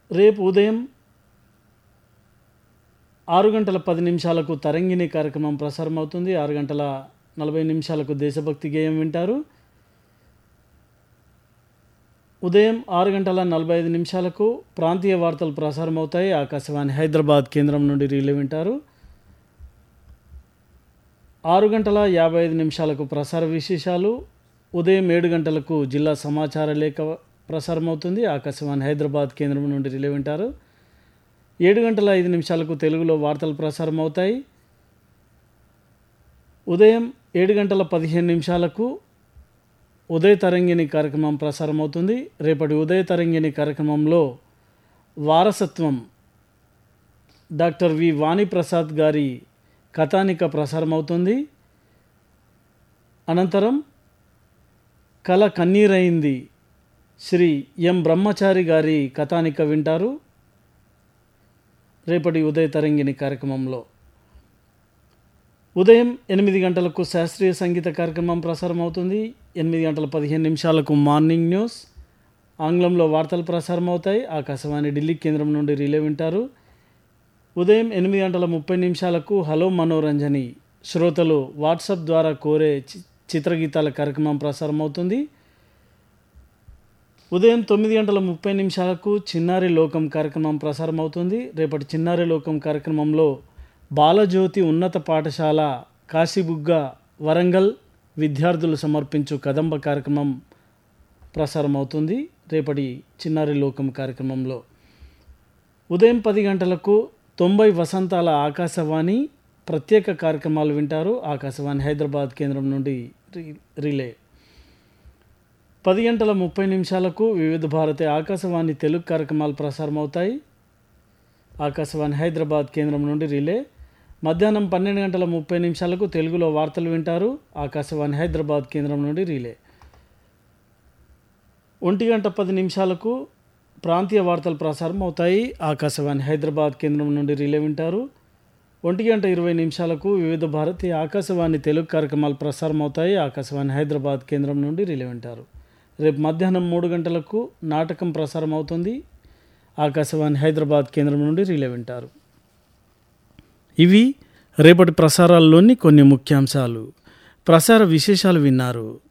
రేపు ఉదయం ఆరు గంటల పది నిమిషాలకు తరంగిణి కార్యక్రమం ప్రసారం అవుతుంది ఆరు గంటల నలభై నిమిషాలకు దేశభక్తి గేయం వింటారు ఉదయం ఆరు గంటల నలభై ఐదు నిమిషాలకు ప్రాంతీయ వార్తలు ప్రసారం అవుతాయి ఆకాశవాణి హైదరాబాద్ కేంద్రం నుండి రీలే వింటారు ఆరు గంటల యాభై ఐదు నిమిషాలకు ప్రసార విశేషాలు ఉదయం ఏడు గంటలకు జిల్లా సమాచార లేఖ ప్రసారం అవుతుంది ఆకాశవాణి హైదరాబాద్ కేంద్రం నుండి రిలే వింటారు ఏడు గంటల ఐదు నిమిషాలకు తెలుగులో వార్తలు ప్రసారం అవుతాయి ఉదయం ఏడు గంటల పదిహేను నిమిషాలకు ఉదయ తరంగిణి కార్యక్రమం ప్రసారం అవుతుంది రేపటి ఉదయ తరంగిణి కార్యక్రమంలో వారసత్వం డాక్టర్ వి వాణిప్రసాద్ గారి కథానిక ప్రసారం అవుతుంది అనంతరం కళ కన్నీరైంది శ్రీ ఎం బ్రహ్మచారి గారి కథానిక వింటారు రేపటి ఉదయ తరంగిణి కార్యక్రమంలో ఉదయం ఎనిమిది గంటలకు శాస్త్రీయ సంగీత కార్యక్రమం ప్రసారం అవుతుంది ఎనిమిది గంటల పదిహేను నిమిషాలకు మార్నింగ్ న్యూస్ ఆంగ్లంలో వార్తలు ప్రసారం అవుతాయి ఆకాశవాణి ఢిల్లీ కేంద్రం నుండి రిలే వింటారు ఉదయం ఎనిమిది గంటల ముప్పై నిమిషాలకు హలో మనోరంజని శ్రోతలు వాట్సాప్ ద్వారా కోరే చి- చిత్రగీతాల కార్యక్రమం ప్రసారం అవుతుంది ఉదయం తొమ్మిది గంటల ముప్పై నిమిషాలకు చిన్నారి లోకం కార్యక్రమం ప్రసారం అవుతుంది రేపటి చిన్నారి లోకం కార్యక్రమంలో బాలజ్యోతి ఉన్నత పాఠశాల కాశీబుగ్గ వరంగల్ విద్యార్థులు సమర్పించు కదంబ కార్యక్రమం ప్రసారం అవుతుంది రేపటి చిన్నారి లోకం కార్యక్రమంలో ఉదయం పది గంటలకు తొంభై వసంతాల ఆకాశవాణి ప్రత్యేక కార్యక్రమాలు వింటారు ఆకాశవాణి హైదరాబాద్ కేంద్రం నుండి రి- రిలే పది గంటల ముప్పై నిమిషాలకు వివిధ భారతి ఆకాశవాణి తెలుగు కార్యక్రమాలు ప్రసారం అవుతాయి ఆకాశవాణి హైదరాబాద్ కేంద్రం నుండి రిలే మధ్యాహ్నం పన్నెండు గంటల ముప్పై నిమిషాలకు తెలుగులో వార్తలు వింటారు ఆకాశవాణి హైదరాబాద్ కేంద్రం నుండి రిలే ఒంటి గంట పది నిమిషాలకు ప్రాంతీయ వార్తలు ప్రసారం అవుతాయి ఆకాశవాణి హైదరాబాద్ కేంద్రం నుండి రిలే వింటారు ఒంటి గంట ఇరవై నిమిషాలకు వివిధ భారతి ఆకాశవాణి తెలుగు కార్యక్రమాలు ప్రసారం అవుతాయి ఆకాశవాణి హైదరాబాద్ కేంద్రం నుండి రిలే వింటారు రేపు మధ్యాహ్నం మూడు గంటలకు నాటకం ప్రసారం అవుతుంది ఆకాశవాణి హైదరాబాద్ కేంద్రం నుండి రిలే వింటారు ఇవి రేపటి ప్రసారాల్లోని కొన్ని ముఖ్యాంశాలు ప్రసార విశేషాలు విన్నారు